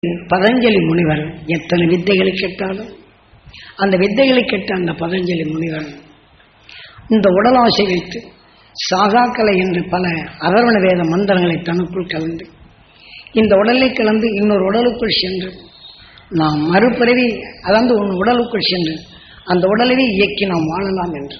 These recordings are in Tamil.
பதஞ்சலி முனிவர் எத்தனை வித்தைகளை கேட்டாலும் அந்த வித்தைகளை கேட்ட அந்த பதஞ்சலி முனிவர் இந்த உடலாசை வைத்து சாகாக்கலை என்று பல அதர்வண வேத மந்திரங்களை தனக்குள் கலந்து இந்த உடலை கலந்து இன்னொரு உடலுக்குள் சென்று நாம் மறுபிறவி அதாவது உன் உடலுக்குள் சென்று அந்த உடலவே இயக்கி நாம் வாழலாம் என்று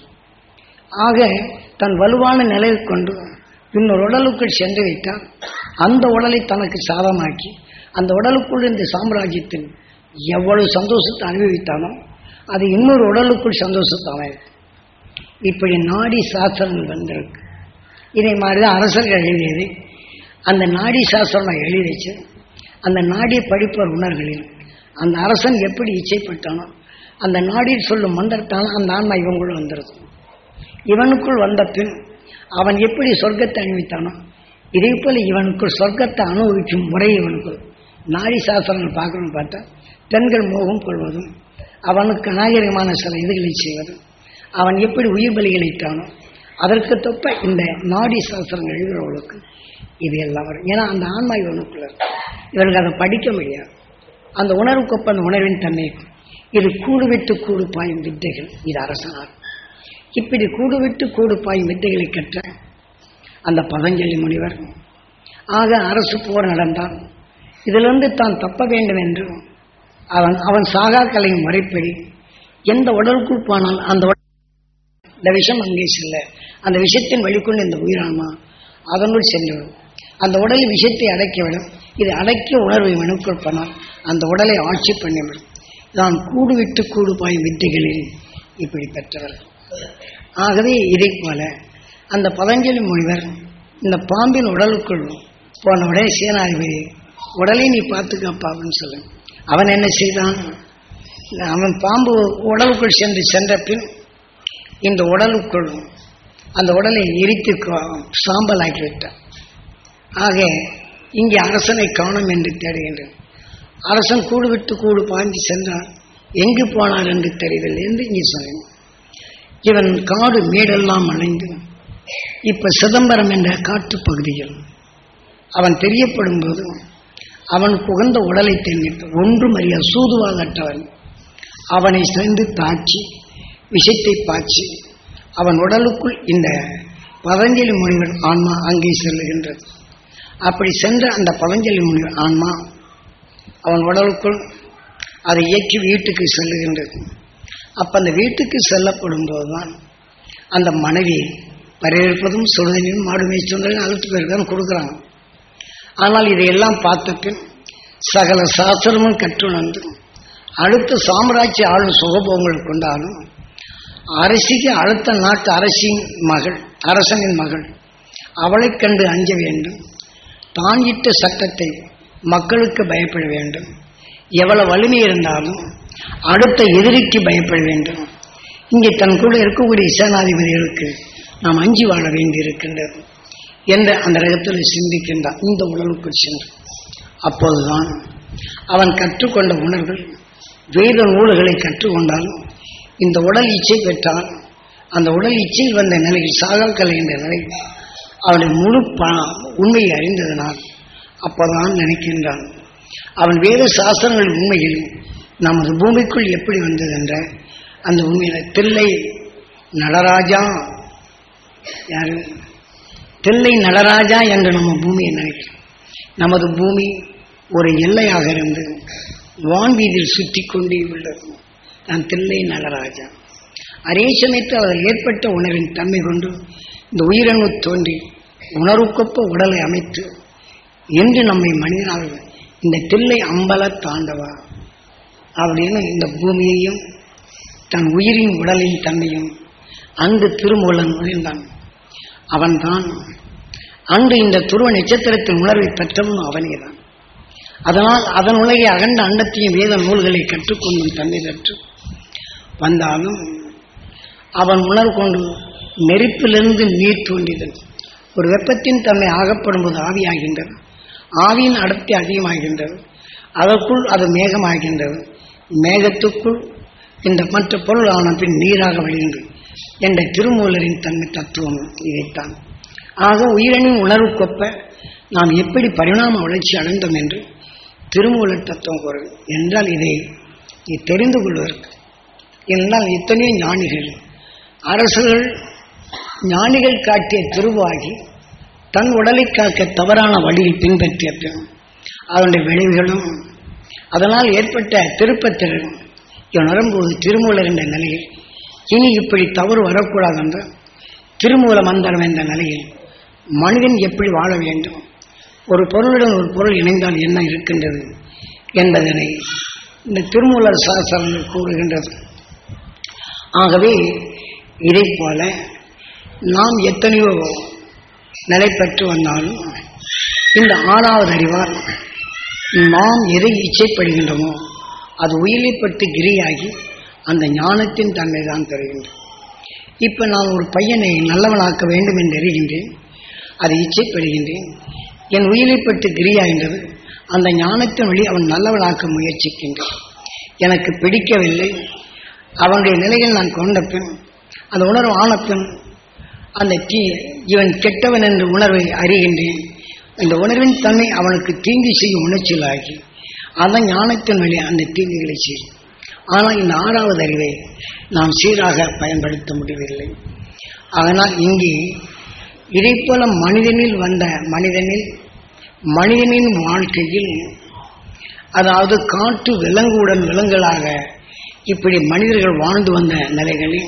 ஆக தன் வலுவான நிலையை கொண்டு இன்னொரு உடலுக்குள் சென்று வைத்தால் அந்த உடலை தனக்கு சாதமாக்கி அந்த உடலுக்குள் இந்த சாம்ராஜ்யத்தில் எவ்வளவு சந்தோஷத்தை அனுபவித்தானோ அது இன்னொரு உடலுக்குள் சந்தோஷத்தை அமையும் இப்படி நாடி சாஸ்திரங்கள் வந்திருக்கு இதே மாதிரி தான் அரசர்கள் எழுதியது அந்த நாடி சாஸ்திரம் எழுதி வச்சு அந்த நாடியை படிப்பவர் உணர்களில் அந்த அரசன் எப்படி இச்சைப்பட்டானோ அந்த நாடியில் சொல்லும் மந்திரத்தான அந்த ஆன்மா இவங்களுள் வந்துடுது இவனுக்குள் வந்த பின் அவன் எப்படி சொர்க்கத்தை அனுபவித்தானோ இதே போல இவனுக்குள் சொர்க்கத்தை அனுபவிக்கும் முறை இவனுக்குள் நாடி சாஸ்திரங்கள் பார்க்கணும்னு பார்த்தா பெண்கள் மோகம் கொள்வதும் அவனுக்கு அநாகரிகமான சில இதுகளை செய்வதும் அவன் எப்படி உயிர் பலிகளிட்டானோ அதற்கு தொப்ப இந்த நாடி சாஸ்திரங்கள் எழுதுகிறவர்களுக்கு இது எல்லாம் வரும் ஏன்னா அந்த ஆன்மா இவனுக்குள்ள இருக்கு. இவனுக்கு அதை படிக்க முடியாது அந்த உணர்வுக்கொப்ப அந்த உணர்வின் தன்மை இது கூடு விட்டு கூடு பாயும் வித்தைகள் இது அரசனார் இப்படி கூடு விட்டு கூடு பாயும் வித்தைகளை கற்ற அந்த பதஞ்சலி முனிவர் ஆக அரசு போர் நடந்தால் இதிலிருந்து தான் தப்ப வேண்டும் என்று அவன் அவன் சாகா கலையின் முறைப்படி எந்த உடலுக்குள் போனால் அந்த உடல் இந்த விஷம் அங்கே செல்ல அந்த விஷத்தின் வழிகொண்டு இந்த உயிரான்மா அதனுள் சென்றுவிடும் அந்த உடலில் விஷத்தை அடக்கிவிடும் இது அடக்கிய உணர்வை மனுக்குள் போனால் அந்த உடலை ஆட்சி பண்ணிவிடும் நான் கூடு விட்டு கூடு பாயும் வித்தைகளில் இப்படி பெற்றவர்கள் ஆகவே இதை போல அந்த பதஞ்சலி முனிவர் இந்த பாம்பின் உடலுக்குள் போன உடனே சேனாதிபதி உடலை நீ பார்த்துக்கப்பா அப்படின்னு சொல்லு அவன் என்ன செய்தான் அவன் பாம்பு உடலுக்குள் சென்று சென்ற பின் இந்த உடலுக்குள் அந்த உடலை எரித்து சாம்பல் ஆக்கி விட்டான் ஆக இங்கே அரசனை காணும் என்று தேடுகின்றேன் அரசன் கூடு விட்டு கூடு பாய்ந்து சென்றார் எங்கு போனார் என்று தெரியவில்லை என்று இங்கே சொன்னேன் இவன் காடு மேடெல்லாம் அலைந்து இப்ப சிதம்பரம் என்ற காட்டு பகுதியில் அவன் தெரியப்படும் போது அவன் புகழ்ந்த உடலை தெரிவித்து ஒன்றும் அறிய சூதுவாகற்றவன் அவனை சேர்ந்து தாக்கி விஷத்தை பாய்ச்சி அவன் உடலுக்குள் இந்த பதஞ்சலி முனிவர் ஆன்மா அங்கே செல்லுகின்றது அப்படி சென்ற அந்த பதஞ்சலி முனிவர் ஆன்மா அவன் உடலுக்குள் அதை இயக்கி வீட்டுக்கு செல்லுகின்றது அப்ப அந்த வீட்டுக்கு செல்லப்படும் போதுதான் அந்த மனைவி வரவேற்பதும் சுடுதனியும் மாடு மேய்ச்சொன்றையும் அழுத்து பேருக்கு கொடுக்குறாங்க ஆனால் இதையெல்லாம் பார்த்த பின் சகல சாஸ்திரமும் கற்றுணர்ந்து அடுத்த சாம்ராஜ்ய ஆளும் சுகபோகங்கள் கொண்டாலும் அரசிக்கு அடுத்த நாட்டு அரசின் மகள் அரசனின் மகள் அவளைக் கண்டு அஞ்ச வேண்டும் தான் இட்ட சட்டத்தை மக்களுக்கு பயப்பட வேண்டும் எவ்வளவு வலிமை இருந்தாலும் அடுத்த எதிரிக்கு பயப்பட வேண்டும் இங்கே தன் கூட இருக்கக்கூடிய சேனாதிபதிகளுக்கு நாம் அஞ்சி வாழ வேண்டி இருக்கின்றது என்ற அந்த ரகத்தில் சிந்திக்கின்றான் இந்த உடலுக்குள் சென்று அப்போதுதான் அவன் கற்றுக்கொண்ட உணர்வுகள் வேத நூல்களை கற்றுக்கொண்டாலும் இந்த உடல் இச்சை பெற்றால் அந்த உடல் இச்சையில் வந்த நிலையில் சாகக்கலை என்ற நிலை அவனுடைய முழு ப உண்மையை அறிந்ததனால் அப்போதான் நினைக்கின்றான் அவன் வேத சாஸ்திரங்கள் உண்மையில் நமது பூமிக்குள் எப்படி வந்தது என்ற அந்த உண்மையில தில்லை நடராஜா யாரு தில்லை நடராஜா என்று நம்ம பூமியை நினைக்கிறோம் நமது பூமி ஒரு எல்லையாக இருந்து வான்வீதியில் சுற்றி கொண்டே உள்ளது நான் தில்லை நடராஜா அதே சமயத்தில் அதில் ஏற்பட்ட உணர்வின் தன்மை கொண்டு இந்த உயிரணு தோன்றி உணர்வுக்கொப்ப உடலை அமைத்து என்று நம்மை மனிதனாக இந்த தில்லை அம்பல தாண்டவா அப்படின்னு இந்த பூமியையும் தன் உயிரின் உடலின் தன்மையும் அன்று திருமூலன் நுழைந்தான் அவன்தான் அன்று இந்த துருவ நட்சத்திரத்தின் உணர்வை பெற்றவன் அவனே தான் அதனால் அதன் உலகை அகண்ட அண்டத்தையும் வேத நூல்களை கற்றுக்கொண்டும் தன்மை பெற்று வந்தாலும் அவன் உணர்வு கொண்டு நெருப்பிலிருந்து நீர் தோன்றிதல் ஒரு வெப்பத்தின் தன்மை ஆகப்படும் போது ஆவியாகின்றது ஆவியின் அடர்த்தி அதிகமாகின்றது அதற்குள் அது மேகமாகின்றது மேகத்துக்குள் இந்த மற்ற பொருள் ஆன பின் நீராக வழிந்து என்ற திருமூலரின் தன்மை தத்துவம் இதைத்தான் ஆக உயிரணின் உணர்வுக்கொப்ப நாம் எப்படி பரிணாம வளர்ச்சி அடைந்தோம் என்று திருமூல தத்துவம் பொருள் என்றால் இதை நீ தெரிந்து கொள்வதற்கு என்றால் இத்தனையும் ஞானிகள் அரசுகள் ஞானிகள் காட்டிய திருவாகி தன் உடலை காக்க தவறான வழியில் பின்பற்றிய பின் அதனுடைய விளைவுகளும் அதனால் ஏற்பட்ட திருப்பத்திலும் இவன் வரும்போது திருமூலர் என்ற நிலையில் இனி இப்படி தவறு வரக்கூடாது என்ற திருமூல மந்திரம் என்ற நிலையில் மனிதன் எப்படி வாழ வேண்டும் ஒரு பொருளுடன் ஒரு பொருள் இணைந்தால் என்ன இருக்கின்றது என்பதனை இந்த திருமூலர் சாஸ்திரங்கள் கூறுகின்றது ஆகவே இதை போல நாம் எத்தனையோ நிலை பெற்று வந்தாலும் இந்த ஆறாவது அறிவால் நாம் எதை இச்சைப்படுகின்றோமோ அது உயிரிப்பட்டு கிரியாகி அந்த ஞானத்தின் தன்மை தான் தருகின்றோம் இப்ப நான் ஒரு பையனை நல்லவனாக்க வேண்டும் என்று எறிகின்றேன் அதை இச்சைப்படுகின்றேன் என் உயிரிப்பட்டு கிரியாகின்றது அந்த ஞானத்தின் வழி அவன் நல்லவனாக்க முயற்சிக்கின்றேன் எனக்கு பிடிக்கவில்லை அவனுடைய நிலையில் நான் கொண்ட பின் அந்த உணர்வு ஆன பின் அந்த தீ இவன் கெட்டவன் என்ற உணர்வை அறிகின்றேன் இந்த உணர்வின் தன்மை அவனுக்கு தீங்கு செய்யும் உணர்ச்சிகளாகி அந்த ஞானத்தின் வழி அந்த தீங்குகளை செய்யும் ஆனால் இந்த ஆறாவது அறிவை நாம் சீராக பயன்படுத்த முடியவில்லை அதனால் இங்கே இதை போல மனிதனில் வந்த மனிதனில் மனிதனின் வாழ்க்கையில் அதாவது காட்டு விலங்குடன் விலங்குகளாக இப்படி மனிதர்கள் வாழ்ந்து வந்த நிலைகளில்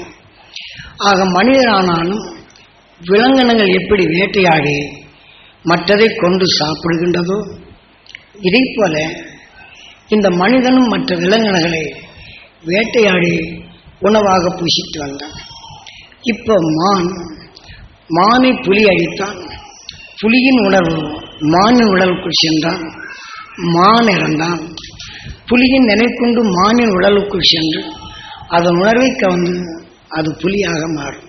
ஆக மனிதரானாலும் விலங்கினங்கள் எப்படி வேட்டையாடி மற்றதை கொண்டு சாப்பிடுகின்றதோ இதை போல இந்த மனிதனும் மற்ற விலங்கினங்களை வேட்டையாடி உணவாக புசித்து வந்தான் இப்போ மான் மானை புலி அடித்தான் புலியின் உணர்வு மானின் உடலுக்குள் சென்றான் மான் இறந்தான் புலியின் நினைக்கொண்டு மானின் உடலுக்குள் சென்று அதன் உணர்வை கவர்ந்து அது புலியாக மாறும்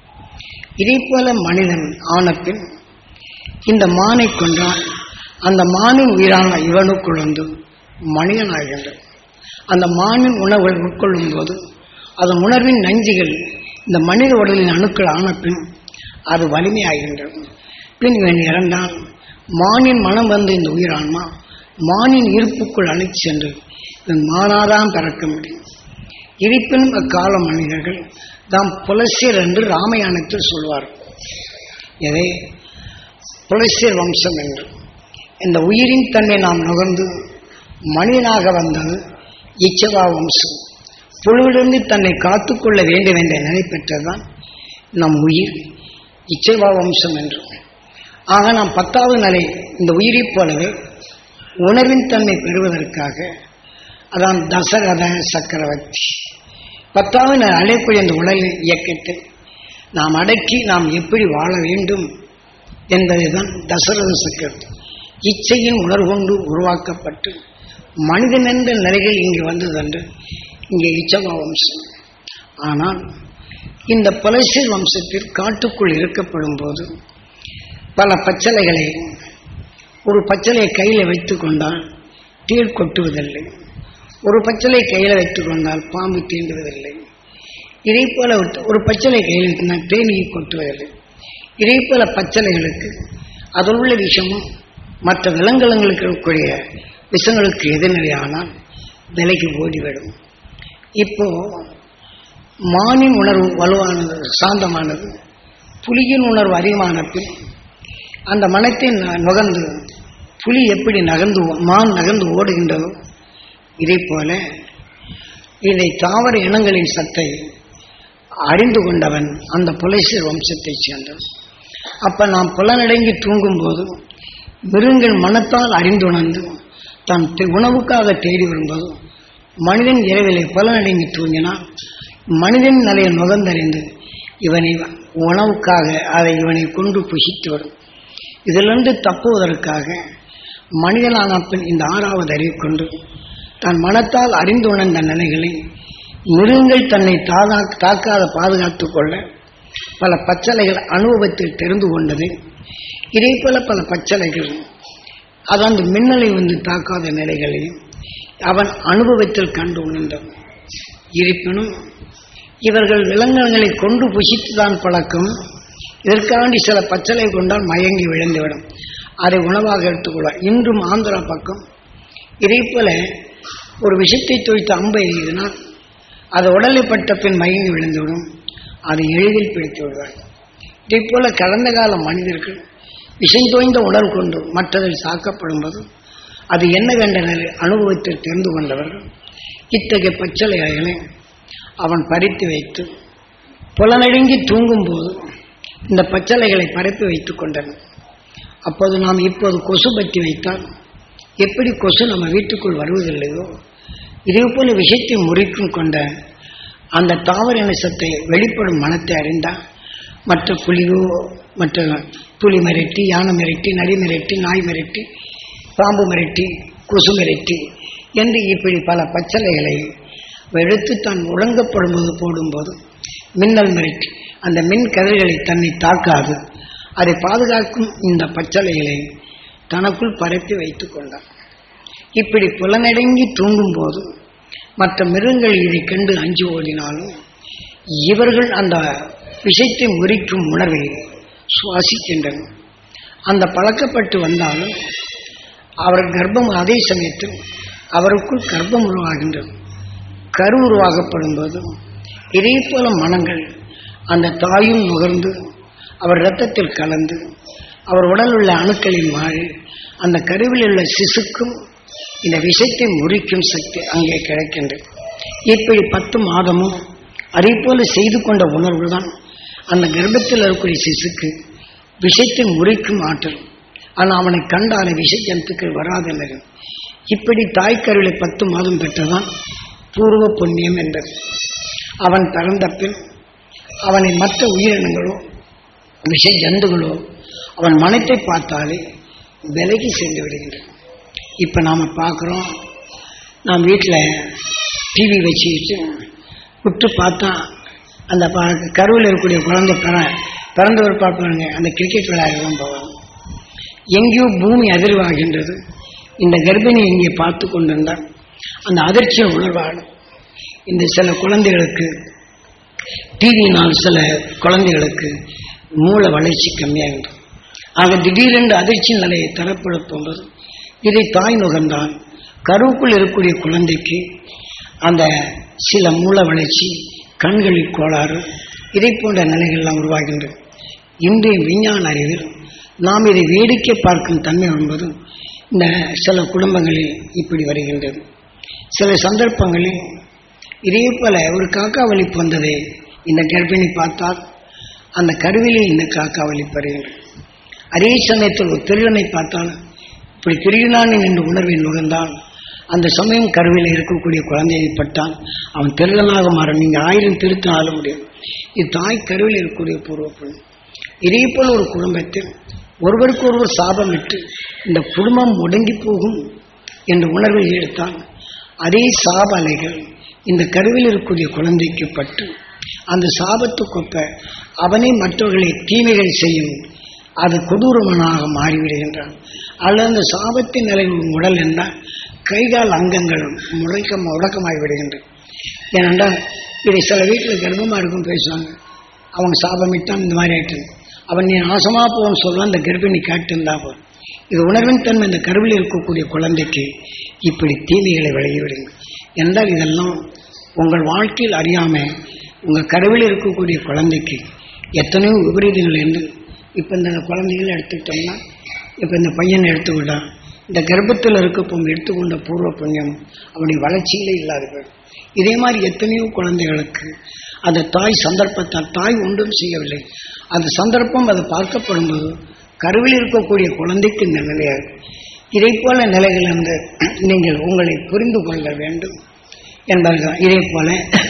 இதே போல மனிதன் ஆனப்பின் இந்த மானை கொன்றான் அந்த மானின் உயிரான இவனுக்குள் வந்து மனிதன் ஆகின்றது அந்த மானின் உணவை உட்கொள்ளும் போது அதன் உணர்வின் நஞ்சுகள் இந்த மனித உடலின் அணுக்கள் ஆன பின் அது வலிமையாகின்றது பின் இவன் இறந்தான் மானின் மனம் வந்து இந்த உயிரான்மா மானின் இருப்புக்குள் அழைத்து சென்று இவன் மானாதான் பிறக்க முடியும் இருப்பினும் அக்கால மனிதர்கள் தாம் புலசியர் என்று ராமாயணத்தில் சொல்வார்கள் எதை புலசியர் வம்சம் என்று இந்த உயிரின் தன்மை நாம் நுகர்ந்து மனிதனாக வந்தது இச்சவா வம்சம் புழுவிலிருந்து தன்னை காத்துக்கொள்ள வேண்டும் என்ற நிலை பெற்றதுதான் நம் உயிர் இச்சைவா வம்சம் என்று ஆக நாம் பத்தாவது நிலை இந்த உயிரைப் போலவே உணர்வின் தன்மை பெறுவதற்காக அதான் தசரத சக்கரவர்த்தி பத்தாவது நான் அடையக்கூடிய இந்த உடல் இயக்கத்தில் நாம் அடக்கி நாம் எப்படி வாழ வேண்டும் என்பதுதான் தசரத சக்கரவர்த்தி இச்சையின் உணர்கொண்டு உருவாக்கப்பட்டு மனிதன் என்ற நிலைகள் இங்கு வந்ததென்று இங்கே இச்சவா வம்சம் ஆனால் இந்த பலசீர் வம்சத்தில் காட்டுக்குள் இருக்கப்படும் போது பல பச்சளைகளை ஒரு பச்சளையை கையில் வைத்துக் கொண்டால் தீர் கொட்டுவதில்லை ஒரு பச்சளை கையில் வைத்துக் கொண்டால் பாம்பு தீண்டுவதில்லை இதே போல ஒரு பச்சளை கையில் வைத்தினால் தேனியை கொட்டுவதில்லை இதே போல பச்சளைகளுக்கு அதில் உள்ள விஷமும் மற்ற விலங்குகளுக்கு இருக்கக்கூடிய விஷங்களுக்கு எதிர்நிலையானால் விலைக்கு ஓடிவிடும் இப்போ மானின் உணர்வு வலுவானது சாந்தமானது புலியின் உணர்வு அதிகமான பின் அந்த மனத்தை ந- நுகர்ந்து புலி எப்படி நகர்ந்து ஓ- மான் நகர்ந்து ஓடுகின்றதோ இதை போல இதை தாவர இனங்களின் சத்தை அறிந்து கொண்டவன் அந்த புலைசீர் வம்சத்தைச் சேர்ந்தவன் அப்ப நாம் புலனடங்கி தூங்கும் போது மிருகங்கள் மனத்தால் அறிந்துணர்ந்து தான் தே- உணவுக்காக தேடி வரும்போது மனிதன் இரவிலே புலனடங்கி தூங்கினால் மனிதன் நிலையை நுகர்ந்தறிந்து இவனை உணவுக்காக அதை இவனை கொண்டு புசித்து வரும் இதிலிருந்து தப்புவதற்காக மனிதனான பின் இந்த ஆறாவது அறிவு கொண்டு தன் மனத்தால் அறிந்து உணர்ந்த நிலைகளை மிருகங்கள் தன்னை தாதா தாக்காத பாதுகாத்துக் கொள்ள பல பச்சளைகள் அனுபவத்தில் தெரிந்து கொண்டது இதே போல பல பச்சளைகள் அது அந்த மின்னலை வந்து தாக்காத நிலைகளையும் அவன் அனுபவத்தில் கண்டு உணர்ந்தான் இருப்பினும் இவர்கள் விலங்கினங்களை கொண்டு புசித்துதான் பழக்கம் இதற்காண்டி சில பச்சளை கொண்டால் மயங்கி விழுந்துவிடும் அதை உணவாக எடுத்துக்கொள்ள இன்றும் ஆந்திரா பக்கம் இதே போல ஒரு விஷத்தை தோய்த்து அம்பை எய்தினால் அது உடலை பட்ட பின் மயங்கி விழுந்துவிடும் அதை எளிதில் பிடித்து விடுவார் இதே போல கடந்த கால மனிதர்கள் விஷம் தோய்ந்த உடல் கொண்டு மற்றதில் சாக்கப்படும் போது அது என்னவென்ற அனுபவத்தை தெரிந்து கொண்டவர்கள் இத்தகைய பச்சளையாயனை அவன் பறித்து வைத்து புலனழுங்கி தூங்கும் போது இந்த பச்சளைகளை பரப்பி வைத்துக் கொண்டனர் அப்போது நாம் இப்போது கொசு பற்றி வைத்தால் எப்படி கொசு நம்ம வீட்டுக்குள் வருவதில்லையோ இதே போல விஷயத்தை முறிக்கும் கொண்ட அந்த தாவர இனசத்தை வெளிப்படும் மனத்தை அறிந்தால் மற்ற புலியோ மற்ற புலி மிரட்டி யானை மிரட்டி நரி மிரட்டி நாய் மிரட்டி பாம்பு மிரட்டி கொசு மிரட்டி என்று இப்படி பல பச்சளைகளை எடுத்து தான் உறங்கப்படும் போது போடும்போது மின்னல் மிரட்டி அந்த மின் கதிர்களை தன்னை தாக்காது அதை பாதுகாக்கும் இந்த பச்சளைகளை தனக்குள் பரப்பி வைத்துக் கொண்டார் இப்படி புலனடங்கி தூங்கும் போது மற்ற மிருகங்கள் இதை கண்டு அஞ்சு ஓடினாலும் இவர்கள் அந்த விஷயத்தை முறிக்கும் உணர்வை சுவாசிக்கின்றனர் அந்த பழக்கப்பட்டு வந்தாலும் அவர் கர்ப்பம் அதே சமயத்தில் அவருக்குள் கர்ப்பம் உருவாகின்றது கரு உருவாகப்படும் போது இதே போல மனங்கள் அந்த தாயும் நுகர்ந்து அவர் இரத்தத்தில் கலந்து அவர் உடல் உள்ள அணுக்களின் மாறி அந்த கருவில் உள்ள சிசுக்கும் இந்த விஷத்தை முறிக்கும் சக்தி அங்கே கிடைக்கின்றது இப்படி பத்து மாதமும் அதே போல செய்து கொண்ட உணர்வு தான் அந்த கர்ப்பத்தில் இருக்கக்கூடிய சிசுக்கு விஷத்தை முறிக்கும் ஆற்றல் ஆனால் அவனை கண்டான விஷ ஜந்துக்கள் வராதனர் இப்படி தாய்க்கருவிலை பத்து மாதம் பெற்றதான் பூர்வ புண்ணியம் என்றது அவன் பிறந்த பின் அவனை மற்ற உயிரினங்களோ விஷ ஜந்துகளோ அவன் மனத்தை பார்த்தாலே விலகி சென்று விடுகின்றன இப்போ நாம் பார்க்குறோம் நாம் வீட்டில் டிவி வச்சுக்கிட்டு விட்டு பார்த்தா அந்த கருவில் இருக்கக்கூடிய குழந்தை பிற பிறந்தவர் பார்ப்பாங்க அந்த கிரிக்கெட் விளையாடலாம் போவாங்க எங்கேயோ பூமி அதிர்வாகின்றது இந்த கர்ப்பிணி இங்கே பார்த்து கொண்டிருந்தால் அந்த அதிர்ச்சியை உணர்வாடும் இந்த சில குழந்தைகளுக்கு டிவியினால் சில குழந்தைகளுக்கு மூளை வளர்ச்சி கம்மியாகின்றது ஆக திடீரென்று அதிர்ச்சி நிலையை தரப்படுத்தும் போது இதை தாய் நுகர்ந்தால் கருவுக்குள் இருக்கக்கூடிய குழந்தைக்கு அந்த சில மூல வளர்ச்சி கண்களில் கோளாறு இதை போன்ற நிலைகள்லாம் உருவாகின்றது இன்றைய விஞ்ஞான அறிவில் நாம் இதை வேடிக்கை பார்க்கும் தன்மை என்பது இந்த சில குடும்பங்களில் இப்படி வருகின்றது சில சந்தர்ப்பங்களில் இதே போல ஒரு காக்கா வலிப்பு வந்ததை இந்த கர்ப்பிணி பார்த்தால் அந்த கருவிலே இந்த காக்கா வலிப்பு வருகின்றது அதே சமயத்தில் ஒரு திருடனை பார்த்தால் இப்படி திருடினான் என்று உணர்வை நுகர்ந்தால் அந்த சமயம் கருவில் இருக்கக்கூடிய குழந்தையை பட்டால் அவன் திருடனாக மாறும் நீங்கள் ஆயிரம் திருத்தினாலும் முடியும் இது தாய் கருவில் இருக்கக்கூடிய பூர்வப்படும் இதே போல் ஒரு குடும்பத்தில் ஒருவருக்கு ஒருவர் சாபமிட்டு இந்த குடும்பம் முடங்கி போகும் என்ற உணர்வை எடுத்தால் அதே சாப அலைகள் இந்த கருவில் இருக்கக்கூடிய குழந்தைக்கு பட்டு அந்த சாபத்துக்கொப்ப அவனே மற்றவர்களை தீமைகள் செய்யும் அது கொடூரமனாக மாறிவிடுகின்றான் அல்லது அந்த சாபத்தின் நிலையில் உடல் என்றால் கைகால் அங்கங்கள் முடக்க முடக்கமாகி விடுகின்றன ஏனென்றால் இதை சில வீட்டில் கர்ப்பமாக இருக்கும் பேசுவாங்க அவங்க சாபமிட்டான் இந்த மாதிரி ஆயிட்டு அவன் நீ நாசமாக போன்னு சொல்லுவான் அந்த கர்ப்பிணி காட்டிருந்தா போதும் இது உணர்வின் தன்மை இந்த கருவில் இருக்கக்கூடிய குழந்தைக்கு இப்படி தீமைகளை விலகிவிடுங்க என்றால் இதெல்லாம் உங்கள் வாழ்க்கையில் அறியாமல் உங்கள் கருவில் இருக்கக்கூடிய குழந்தைக்கு எத்தனையோ விபரீதங்கள் என்று இப்போ இந்த குழந்தைகள் எடுத்துக்கிட்டோம்னா இப்போ இந்த பையனை எடுத்துக்கிட்டா இந்த கர்ப்பத்தில் இருக்கப்போ எடுத்துக்கொண்ட பூர்வ புண்ணியம் அவனுடைய வளர்ச்சியிலே இல்லாத போயிடும் இதே மாதிரி எத்தனையோ குழந்தைகளுக்கு அந்த தாய் சந்தர்ப்பத்தால் தாய் ஒன்றும் செய்யவில்லை அந்த சந்தர்ப்பம் அது பார்க்கப்படும் போது கருவில் இருக்கக்கூடிய குழந்தைக்கு இந்த நிலையாக இதை போல நிலைகள் வந்து நீங்கள் உங்களை புரிந்து கொள்ள வேண்டும் என்பதுதான் இதே போல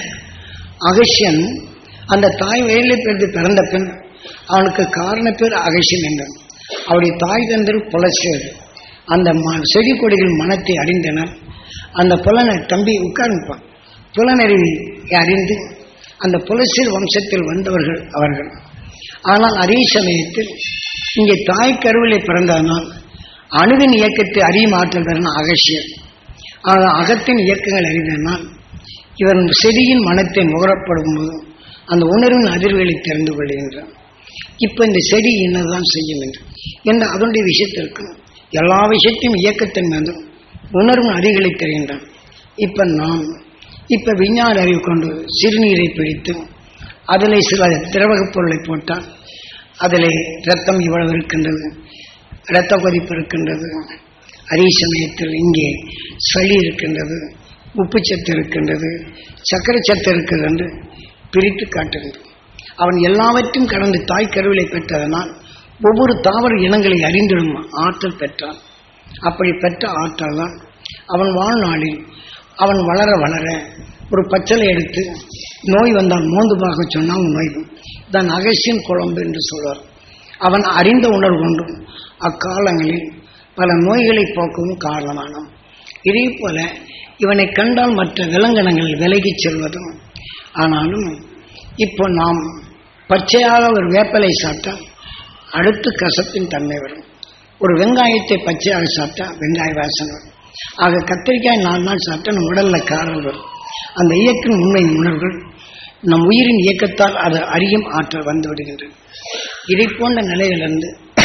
அகசியன் அந்த தாய் வயலில் பிறந்து பிறந்த பின் அவனுக்கு காரண பேர் அகசியன் என்றான் அவருடைய தாய் தந்தர் புலசேர் அந்த ம- செடி கொடிகள் மனத்தை அறிந்தனர் அந்த புலனை தம்பி உட்கார்ந்துப்பான் புலனறிவை அறிந்து அந்த புலசீர் வம்சத்தில் வந்தவர்கள் அவர்கள் ஆனால் அதே சமயத்தில் இங்கே தாய் கருவிலே பிறந்ததனால் அணுவின் இயக்கத்தை அறியும் ஆற்றல் பெறணும் அகசியர் ஆக அகத்தின் இயக்கங்கள் அறிந்ததனால் இவன் செடியின் மனத்தை நுகரப்படும் போது அந்த உணர்வின் அதிர்வுகளை தெரிந்து கொள்கின்றான் இப்ப இந்த செடி என்னதான் செய்யும் என்று என்ற அதனுடைய விஷயத்திற்கு எல்லா விஷயத்தையும் இயக்கத்தின் மீதும் உணர்வும் அறிகளை தெரிகின்றான் இப்ப நாம் இப்ப விஞ்ஞான அறிவு கொண்டு சிறுநீரை பிடித்து அதில் சில திரவகப் பொருளை போட்டால் அதில் ரத்தம் இவ்வளவு இருக்கின்றது இரத்த கொதிப்பு இருக்கின்றது அதே சமயத்தில் இங்கே சளி இருக்கின்றது உப்புச்சத்து இருக்கின்றது சர்க்கரை சத்து இருக்கிறது என்று பிரித்து காட்டுகிறது அவன் எல்லாவற்றையும் கடந்து தாய் கருவிலை பெற்றதனால் ஒவ்வொரு தாவர இனங்களை அறிந்திடும் ஆற்றல் பெற்றான் அப்படி பெற்ற ஆற்றல் தான் அவன் வாழ்நாளில் அவன் வளர வளர ஒரு பச்சளை எடுத்து நோய் வந்தால் மோந்து பார்க்க சொன்னால் நோய் தான் அகசியன் குழம்பு என்று சொல்வார் அவன் அறிந்த உணர்வு கொண்டும் அக்காலங்களில் பல நோய்களை போக்கவும் காரணமானோம் இதே போல இவனை கண்டால் மற்ற விலங்கினங்கள் விலகிச் செல்வதும் ஆனாலும் இப்போ நாம் பச்சையாக ஒரு வேப்பலை சாப்பிட்டால் அடுத்து கசப்பின் தன்மை வரும் ஒரு வெங்காயத்தை பச்சையாக சாப்பிட்டா வெங்காய வாசனை வரும் ஆக கத்திரிக்காய் நாலு நாள் சாப்பிட்டா நம்ம உடல்ல காரல் வரும் அந்த இயக்கின் உண்மை உணர்வுகள் நம் உயிரின் இயக்கத்தால் அது அறியும் ஆற்றல் வந்து விடுகின்றது இதை போன்ற நிலையிலிருந்து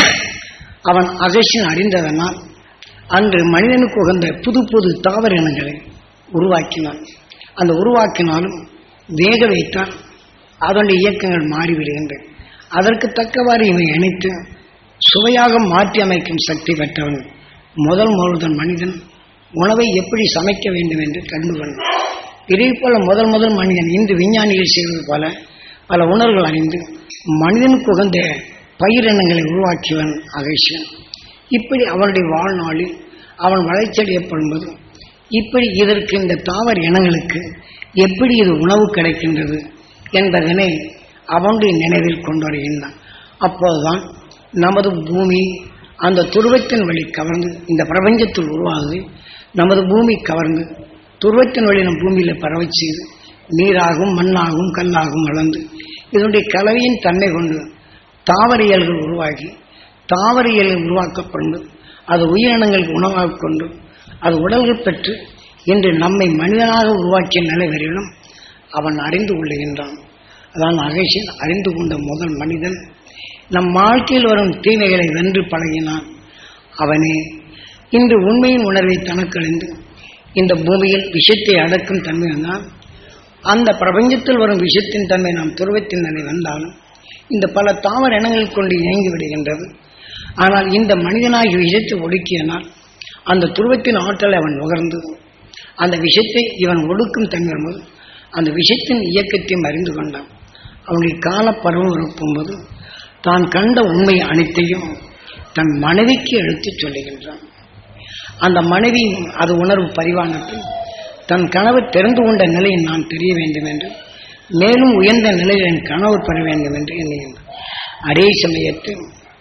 அவன் அகசியன் அறிந்ததனால் அன்று மனிதனுக்கு உகந்த புது புது தாவர இனங்களை உருவாக்கினான் அந்த உருவாக்கினாலும் வேக வைத்தால் அதனுடைய இயக்கங்கள் மாறிவிடுகின்றன அதற்கு தக்கவாறு இவை அனைத்து சுவையாக மாற்றி அமைக்கும் சக்தி பெற்றவன் முதல் முதல் மனிதன் உணவை எப்படி சமைக்க வேண்டும் என்று கண்டு கொண்டான் இதே போல முதல் முதல் மனிதன் இன்று விஞ்ஞானிகள் செய்வது போல பல உணர்வுகள் அறிந்து மனிதனுக்கு உகந்த பயிரினங்களை உருவாக்கியவன் அகேஷன் இப்படி அவனுடைய வாழ்நாளில் அவன் வளர்ச்சியடையப்படும் போது இப்படி இதற்கு இந்த தாவர இனங்களுக்கு எப்படி இது உணவு கிடைக்கின்றது என்பதனை அவனுடைய நினைவில் கொண்டு வருகின்றான் அப்போதுதான் நமது பூமி அந்த துருவத்தின் வழி கவர்ந்து இந்த பிரபஞ்சத்தில் உருவாகுது நமது பூமி கவர்ந்து துருவத்தின் வழி நம் பூமியில் பரவ செய்து நீராகும் மண்ணாகும் கல்லாகும் வளர்ந்து இதனுடைய கலவையின் தன்மை கொண்டு தாவரியல்கள் உருவாகி தாவரியல்கள் உருவாக்கப்பட்டு அது உயிரினங்களுக்கு உணவாக கொண்டு அது உடல்கள் பெற்று இன்று நம்மை மனிதனாக உருவாக்கிய நிலை வரையிலும் அவன் அறிந்து கொள்ளுகின்றான் அதான் அகேஷன் அறிந்து கொண்ட முதல் மனிதன் நம் வாழ்க்கையில் வரும் தீமைகளை வென்று பழகினான் அவனே இன்று உண்மையின் உணர்வை தனக்கழிந்து இந்த பூமியில் விஷத்தை அடக்கும் தன்மை வந்தால் அந்த பிரபஞ்சத்தில் வரும் விஷத்தின் தன்மை நாம் துருவத்தின் நிலை வந்தாலும் இந்த பல தாவர இனங்கள் கொண்டு இயங்கி விடுகின்றது ஆனால் இந்த மனிதனாகி விஷத்தை ஒடுக்கியனால் அந்த துருவத்தின் ஆற்றலை அவன் நுகர்ந்து அந்த விஷத்தை இவன் ஒடுக்கும் தன்மை வரும்போது அந்த விஷத்தின் இயக்கத்தையும் அறிந்து கொண்டான் அவனுடைய காலப்பருவம் இருக்கும்போது தான் கண்ட உண்மை அனைத்தையும் தன் மனைவிக்கு எடுத்துச் சொல்லுகின்றான் அந்த மனைவி அது உணர்வு பரிவானத்தில் தன் கணவர் தெரிந்து கொண்ட நிலையை நான் தெரிய வேண்டும் என்று மேலும் உயர்ந்த நிலையில் என் கணவர் பெற வேண்டும் என்று எண்ணுகின்றான் அதே சமயத்தில்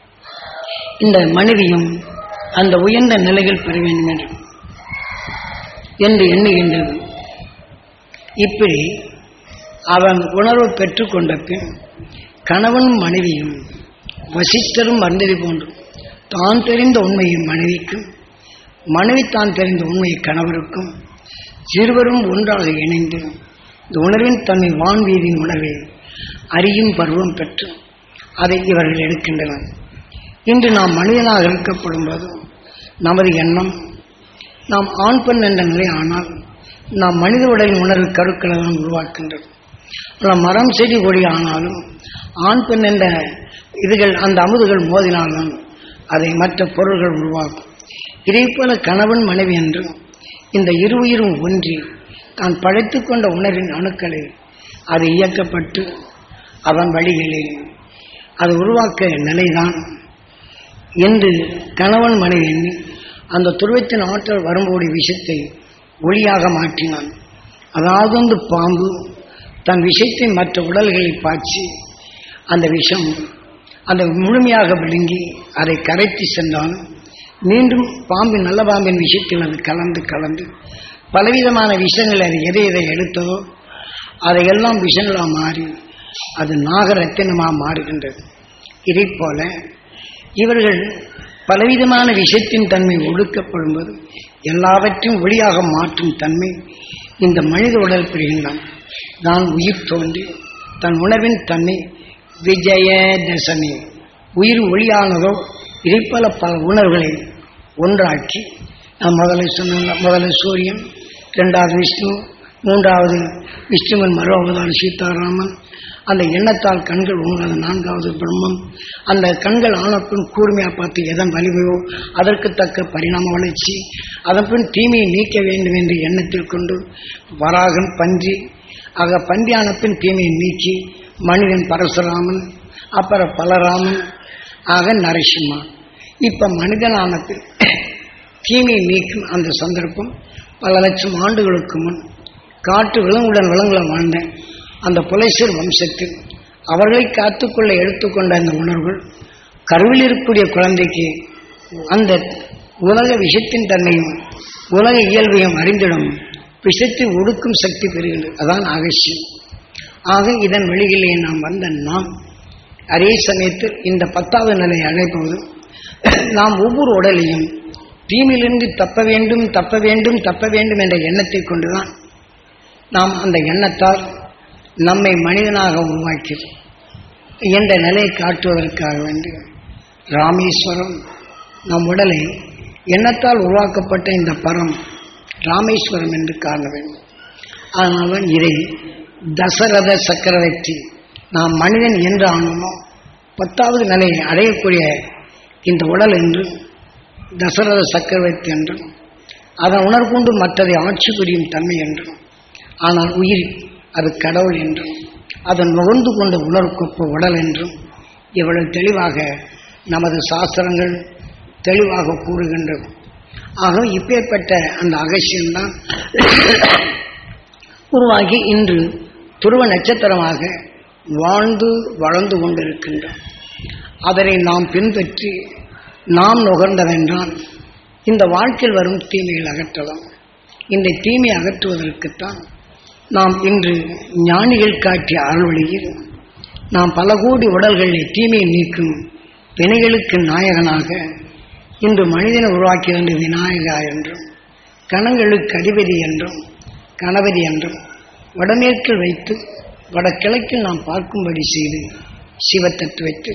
இந்த மனைவியும் அந்த உயர்ந்த நிலைகள் பெற வேண்டும் என்று என்று எண்ணுகின்றது இப்படி அவன் உணர்வு பெற்றுக்கொண்ட பின் கணவனும் மனைவியும் வசிஷ்டரும் வந்தது போன்று தான் தெரிந்த உண்மையை மனைவிக்கும் மனைவி தான் தெரிந்த உண்மையை கணவருக்கும் இருவரும் ஒன்றாக இணைந்து இந்த உணர்வின் தன்மை வான்வீதியின் உணர்வை அறியும் பருவம் பெற்று அதை இவர்கள் எடுக்கின்றனர் இன்று நாம் மனிதனாக இருக்கப்படும் போது நமது எண்ணம் நாம் ஆண் பெண் என்ற நிலை ஆனால் நாம் மனித உடலின் உணர்வு கருக்களை தான் உருவாக்கின்றது ஆனால் மரம் செடி கொடி ஆனாலும் ஆண் பெண் என்ற இதுகள் அந்த அமுதுகள் மோதினால்தான் அதை மற்ற பொருள்கள் உருவாக்கும் இதே போல கணவன் மனைவி என்று இந்த இரு உயிரும் ஒன்றி தான் படைத்துக் கொண்ட உணர்வின் அணுக்களில் அது இயக்கப்பட்டு அவன் வழிகளில் அது உருவாக்க நிலைதான் என்று கணவன் மனைவி எண்ணி அந்த துருவத்தின் ஆற்றல் வரும்போடைய விஷத்தை ஒளியாக மாற்றினான் அதாவது வந்து பாம்பு தன் விஷத்தை மற்ற உடல்களை பாய்ச்சி அந்த விஷம் அந்த முழுமையாக விழுங்கி அதை கரைத்து சென்றாலும் மீண்டும் பாம்பின் நல்ல பாம்பின் விஷயத்தில் அது கலந்து கலந்து பலவிதமான விஷயங்கள் அது எதை எதை எடுத்ததோ அதையெல்லாம் விஷங்களாக மாறி அது நாகரத்தினமாக மாறுகின்றது இதை போல இவர்கள் பலவிதமான விஷயத்தின் தன்மை ஒடுக்கப்படும்போது எல்லாவற்றையும் ஒளியாக மாற்றும் தன்மை இந்த மனித உடல் பெறுகின்றான் நான் உயிர் தோன்றி தன் உணர்வின் தன்மை விஜயதசமி உயிர் ஒளியானதோ இதைப்போல பல உணர்வுகளை ஒன்றாக்கி நான் முதல்ல சொன்ன முதல்ல சூரியன் இரண்டாவது விஷ்ணு மூன்றாவது விஷ்ணுவின் மறு அவதாரம் சீதாராமன் அந்த எண்ணத்தால் கண்கள் உணர்ந்த நான்காவது பிரம்மம் அந்த கண்கள் ஆனப்பின் கூர்மையா பார்த்து எதன் வலிமையோ அதற்கு தக்க பரிணாம வளர்ச்சி அதன் பின் தீமையை நீக்க வேண்டும் என்று எண்ணத்தில் கொண்டு வராகன் பன்றி ஆக பன்றியான பின் தீமையை நீக்கி மனிதன் பரசுராமன் அப்புறம் பலராமன் ஆக நரசிம்மா இப்ப மனிதனான பின் தீமையை நீக்கும் அந்த சந்தர்ப்பம் பல லட்சம் ஆண்டுகளுக்கு முன் காட்டு விலங்குடன் விலங்குல வாழ்ந்த அந்த புலைசீர் வம்சத்தில் அவர்களை காத்துக்கொள்ள எடுத்துக்கொண்ட அந்த உணர்வுகள் கருவில் இருக்கக்கூடிய குழந்தைக்கு அந்த உலக விஷத்தின் தன்மையும் உலக இயல்பையும் அறிந்திடும் விஷத்தை ஒடுக்கும் சக்தி பெறுகின்றது அதான் அகசியம் ஆக இதன் வெளியிலே நாம் வந்த நாம் அதே சமயத்தில் இந்த பத்தாவது நிலையை அழைப்பது நாம் ஒவ்வொரு உடலையும் தீமையிலிருந்து தப்ப வேண்டும் தப்ப வேண்டும் தப்ப வேண்டும் என்ற எண்ணத்தை கொண்டுதான் நாம் அந்த எண்ணத்தால் நம்மை மனிதனாக உருவாக்கி என்ற நிலையை காட்டுவதற்காக வேண்டி ராமேஸ்வரம் நம் உடலை எண்ணத்தால் உருவாக்கப்பட்ட இந்த பரம் ராமேஸ்வரம் என்று காண வேண்டும் ஆனால் இதை தசரத சக்கரவர்த்தி நாம் மனிதன் என்று ஆனோமோ பத்தாவது நிலையை அடையக்கூடிய இந்த உடல் என்று தசரத சக்கரவர்த்தி என்றும் அதன் உணர்கொண்டு மற்றதை ஆட்சி புரியும் தன்மை என்றும் ஆனால் உயிர் அது கடவுள் என்றும் அதன் நுகர்ந்து கொண்ட உணர்வுக்கொப்ப உடல் என்றும் இவ்வளவு தெளிவாக நமது சாஸ்திரங்கள் தெளிவாக கூறுகின்றது ஆக இப்பேற்பட்ட அந்த அகசியம்தான் உருவாகி இன்று துருவ நட்சத்திரமாக வாழ்ந்து வளர்ந்து கொண்டிருக்கின்றோம் அதனை நாம் பின்பற்றி நாம் நுகர்ந்தவென்றால் இந்த வாழ்க்கையில் வரும் தீமைகள் அகற்றலாம் இந்த தீமை அகற்றுவதற்குத்தான் நாம் இன்று ஞானிகள் காட்டிய அருள்வழியில் நாம் பல கோடி உடல்களில் தீமையை நீக்கும் வினைகளுக்கு நாயகனாக இன்று மனிதனை உருவாக்கி வந்த விநாயகா என்றும் கணங்களுக்கு அதிபதி என்றும் கணபதி என்றும் வடமேற்கில் வைத்து வடகிழக்கில் நாம் பார்க்கும்படி செய்து சிவத்தட்டு வைத்து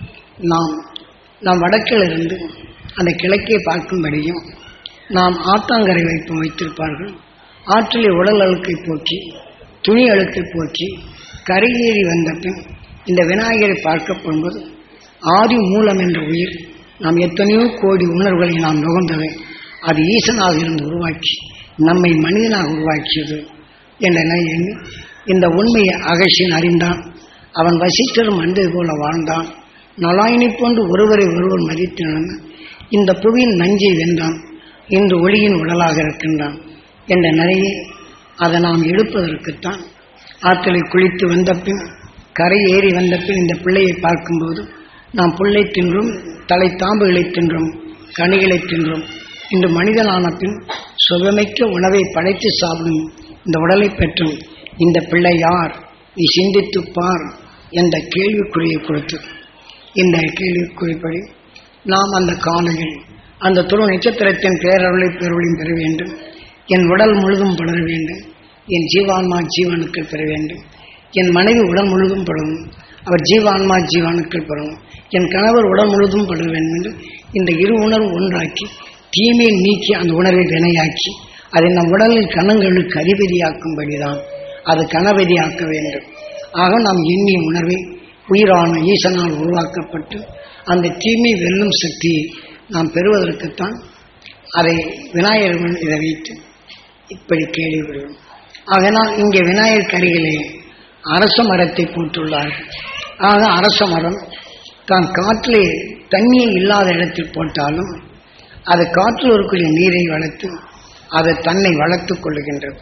நாம் நாம் வடக்கில் இருந்து அந்த கிழக்கை பார்க்கும்படியும் நாம் ஆத்தாங்கரை வைப்பும் வைத்திருப்பார்கள் ஆற்றிலே உடல் அழுக்கை போக்கி துணி அழுக்கை போக்கி கரையேறி வந்த பின் இந்த விநாயகரை பார்க்க போகும்போது ஆதி மூலம் என்ற உயிர் நாம் எத்தனையோ கோடி உணர்வுகளை நாம் நுகர்ந்தவை அது ஈசனாக இருந்து உருவாக்கி நம்மை மனிதனாக உருவாக்கியது என்ற நிலையில் இந்த உண்மையை அகசியன் அறிந்தான் அவன் வசித்தரும் அண்டது போல வாழ்ந்தான் நலாயினை போன்று ஒருவரை ஒருவர் மதித்தினான் இந்த புவியின் நஞ்சை வென்றான் இன்று ஒளியின் உடலாக இருக்கின்றான் என்ற நிலையை அதை நாம் எடுப்பதற்குத்தான் ஆற்றலை குளித்து வந்த பின் கரை ஏறி வந்த பின் இந்த பிள்ளையை பார்க்கும்போது நாம் புல்லை தின்றும் தலை தாம்புகளை தின்றும் கனிகளை தின்றும் இன்று மனிதனான பின் சுகமிக்க உணவை படைத்து சாப்பிடும் இந்த உடலை பெற்றும் இந்த பிள்ளை யார் நீ சிந்தித்து பார் என்ற கேள்விக்குறியை கொடுத்து இந்த கேள்விக்குறிப்படி நாம் அந்த காலையில் அந்த துரு நட்சத்திரத்தின் பேரருளை பேரொழியும் பெற வேண்டும் என் உடல் முழுதும் படர வேண்டும் என் ஜீவான்மா ஜீவனுக்கள் பெற வேண்டும் என் மனைவி உடல் முழுதும் படவும் அவர் ஜீவான்மா ஜீவானுக்கள் பெறவும் என் கணவர் உடல் முழுதும் படர வேண்டும் என்று இந்த இரு உணர்வு ஒன்றாக்கி தீமையை நீக்கி அந்த உணர்வை வினையாக்கி அதை நம் உடலில் கணங்களுக்கு அதிபதியாக்கும்படிதான் அது கணபதியாக்க வேண்டும் ஆக நாம் எண்ணிய உணர்வை உயிரான ஈசனால் உருவாக்கப்பட்டு அந்த தீமை வெல்லும் சக்தியை நாம் பெறுவதற்குத்தான் அதை விநாயகர் இதை வைத்து இப்படி கேள்விப்படுவோம் ஆகனால் இங்கே விநாயகர் கருகிலே அரச மரத்தை போட்டுள்ளார்கள் ஆக அரச மரம் தான் காற்றிலே தண்ணீர் இல்லாத இடத்தில் போட்டாலும் அது காற்றில் இருக்கக்கூடிய நீரை வளர்த்து அது தன்னை வளர்த்துக் கொள்ளுகின்றது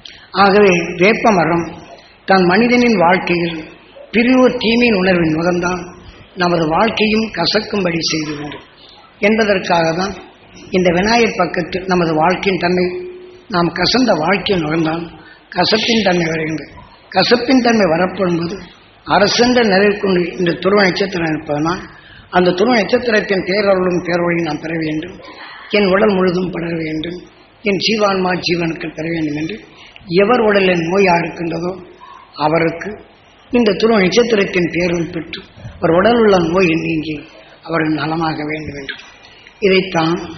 ஆகவே வேப்ப மரம் தன் மனிதனின் வாழ்க்கையில் பிரிவோர் தீமையின் உணர்வின் முகம்தான் நமது வாழ்க்கையும் கசக்கும்படி செய்துவிடும் என்பதற்காக தான் இந்த விநாயகர் பக்கத்தில் நமது வாழ்க்கையின் தன்மை நாம் கசந்த வாழ்க்கையை நுகர்ந்தால் கசப்பின் தன்மை வருகின்றது கசப்பின் தன்மை வரப்படும்போது அரசென்ற நிலை கொண்டு இந்த துருவ நட்சத்திரம் இருப்பதனால் அந்த துருவ நட்சத்திரத்தின் பேரருளும் பேரொழியும் நாம் பெற வேண்டும் என் உடல் முழுதும் படர வேண்டும் என் ஜீவான்மா ஜீவனுக்கள் பெற வேண்டும் என்று எவர் உடலில் நோயா இருக்கின்றதோ அவருக்கு இந்த துருவ நட்சத்திரத்தின் பேரல் பெற்று அவர் உடல் உள்ள நோய் நீங்கி அவர்கள் நலமாக வேண்டும் என்று இதைத்தான்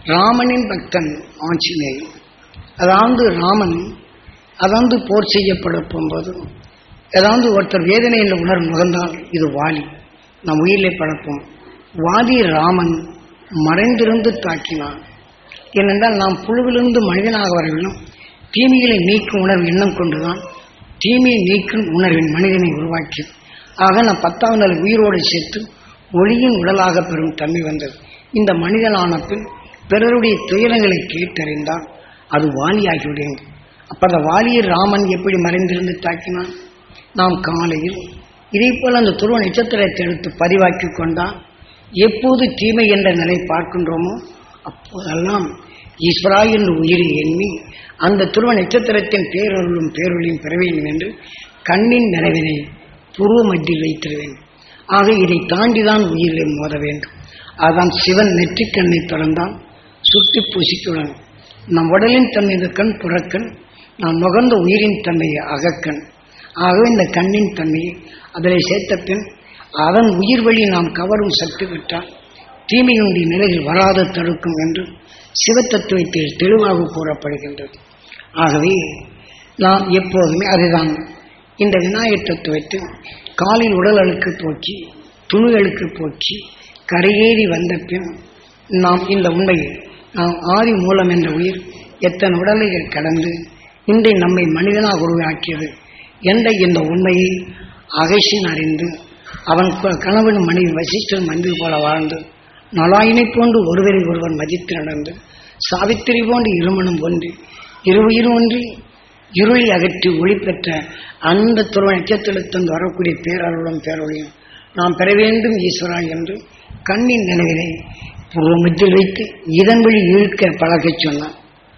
ராமனின் பக்தன் ஆஞ்சநேயன் அதாவது ராமன் அதாவது போர் செய்யப்பட போகும்போது ஏதாவது ஒருத்தர் வேதனையில் உணர்வு முகந்தால் இது வாலி நம் உயிரிலே பழப்போம் வாதி ராமன் மறைந்திருந்து தாக்கினான் ஏனென்றால் நாம் புழுவிலிருந்து மனிதனாக வரவில்லும் தீமைகளை நீக்கும் உணர்வு எண்ணம் கொண்டுதான் தீமையை நீக்கும் உணர்வின் மனிதனை உருவாக்கியது ஆக நாம் பத்தாவது நாள் உயிரோடு சேர்த்து ஒளியின் உடலாக பெறும் தன்மை வந்தது இந்த மனிதனான பின் பிறருடைய துயரங்களை கேட்டறிந்தால் அது வாலியாகிவிடுகிறது அப்ப அந்த வாலியை ராமன் எப்படி மறைந்திருந்து தாக்கினான் நாம் காலையில் இதே போல அந்த துருவ நட்சத்திரத்தை எடுத்து பதிவாக்கி கொண்டால் எப்போது தீமை என்ற நிலை பார்க்கின்றோமோ அப்போதெல்லாம் ஈஸ்வரா என்று உயிரை எண்ணி அந்த துருவ நட்சத்திரத்தின் பேரொருளும் பேரொழியும் பெற வேண்டும் என்று கண்ணின் நிறைவினை புருவ மத்தியில் வைத்திட வேண்டும் ஆக இதை தாண்டிதான் உயிரை மோத வேண்டும் அதான் சிவன் நெற்றிக்கண்ணை திறந்தால் சுட்டி பூசிக்குடன் நம் உடலின் தன்மை இந்த கண் புறக்கண் நாம் நுகர்ந்த உயிரின் தன்மையை அகக்கண் ஆகவே இந்த கண்ணின் தன்மையை அதில் சேர்த்த பின் அதன் உயிர் வழி நாம் கவரும் சக்தி பெற்றால் தீமையுடைய நிலையில் வராத தடுக்கும் என்று சிவத்தத்துவத்தில் தெளிவாக கூறப்படுகின்றது ஆகவே நாம் எப்போதுமே அதுதான் இந்த விநாயகர் தத்துவத்தில் காலில் உடல் அழுக்கு போக்கி துணி அழுக்கு போக்கி கரையேறி வந்த பின் நாம் இந்த உண்மையை நாம் ஆதி மூலம் என்ற உயிர் எத்தனை உடலைகள் கடந்து இன்றை நம்மை மனிதனாக உருவாக்கியது என்ற இந்த உண்மையை அகைசின் அறிந்து அவன் க- கணவன் மனைவி வசிஷ்டர் மனைவி போல வாழ்ந்து நலாயினை போன்று ஒருவரை ஒருவர் மதித்து நடந்து சாவித்திரி போன்று இருமணம் ஒன்று இருவுயிர் ஒன்றி இருளை அகற்றி ஒளி பெற்ற அந்த துருவ நட்சத்திரத்திலிருந்து வரக்கூடிய பேரருளும் பேரொழியும் நாம் பெற வேண்டும் ஈஸ்வரா என்று கண்ணின் நினைவினை பூர்வமத்தில் வைத்து இதன் வழி இழுக்க பழகச் சொன்னான்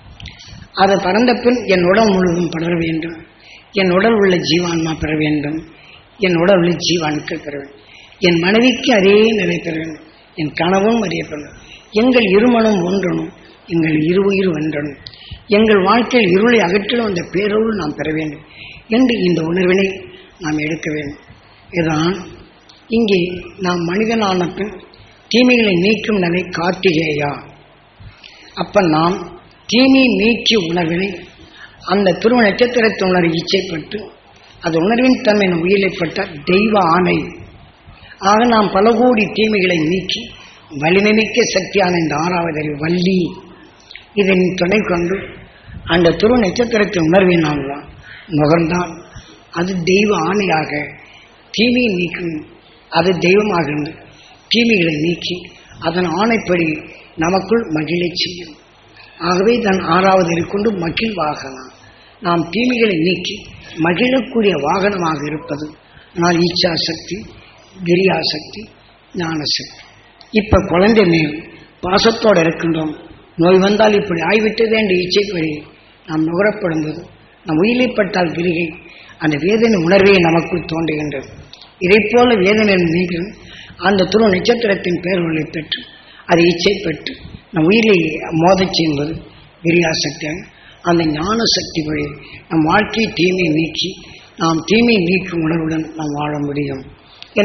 அதை பறந்த பின் என் உடல் முழுவதும் படர வேண்டும் என் உடல் உள்ள ஜீவான்மா பெற வேண்டும் என் உடல் உள்ள ஜீவானுக்கள் பெற வேண்டும் என் மனைவிக்கு அதே நிலை பெற வேண்டும் என் கனவும் அறியப்பட வேண்டும் எங்கள் இருமனம் ஒன்றணும் எங்கள் இருவுயிர் ஒன்றணும் எங்கள் வாழ்க்கையில் இருளை அகற்றிலும் அந்த பேரொருள் நாம் பெற வேண்டும் என்று இந்த உணர்வினை நாம் எடுக்க வேண்டும் இதுதான் இங்கே நாம் மனிதனான பின் தீமைகளை நீக்கும் நிலை கார்த்திகேயா அப்ப நாம் தீமை நீக்கிய உணர்வினை அந்த துருவ நட்சத்திரத்தை உணர்வு இச்சைப்பட்டு அது உணர்வின் தன்மை நம் உயிரிழப்பட்ட தெய்வ ஆணை ஆக நாம் பல கோடி தீமைகளை நீக்கி வலிமை மிக்க சக்தியான இந்த ஆறாவது அறிவு வள்ளி இதன் துணை கொண்டு அந்த துருவ நட்சத்திரத்தின் உணர்வை நாம் நுகர்ந்தால் அது தெய்வ ஆணையாக தீமையை நீக்கும் அது தெய்வமாக இருந்து தீமைகளை நீக்கி அதன் ஆணைப்படி நமக்குள் மகிழச் செய்யும் ஆகவே தன் ஆறாவது அறிவு கொண்டு மகிழ்வாகலாம் நாம் தீமைகளை நீக்கி மகிழக்கூடிய வாகனமாக இருப்பது நான் இச்சா சக்தி கிரியாசக்தி ஞானசக்தி இப்ப குழந்தை மேல் பாசத்தோடு இருக்கின்றோம் நோய் வந்தால் இப்படி ஆய்விட்டதே என்ற இச்சைப்படி நாம் நுகரப்படும்போது நம் உயிரிப்பட்டால் கிரிகை அந்த வேதனை உணர்வே நமக்குள் தோன்றுகின்றது இதைப் போல வேதனை நீங்கள் அந்த துரு நட்சத்திரத்தின் பேர்களை பெற்று அதை இச்சை பெற்று நம் உயிரை மோதச் செய்வது கிரியாசக்தியாக அந்த ஞான சக்தி வழி நம் வாழ்க்கை தீமை நீக்கி நாம் தீமை நீக்கும் உணர்வுடன் நாம் வாழ முடியும்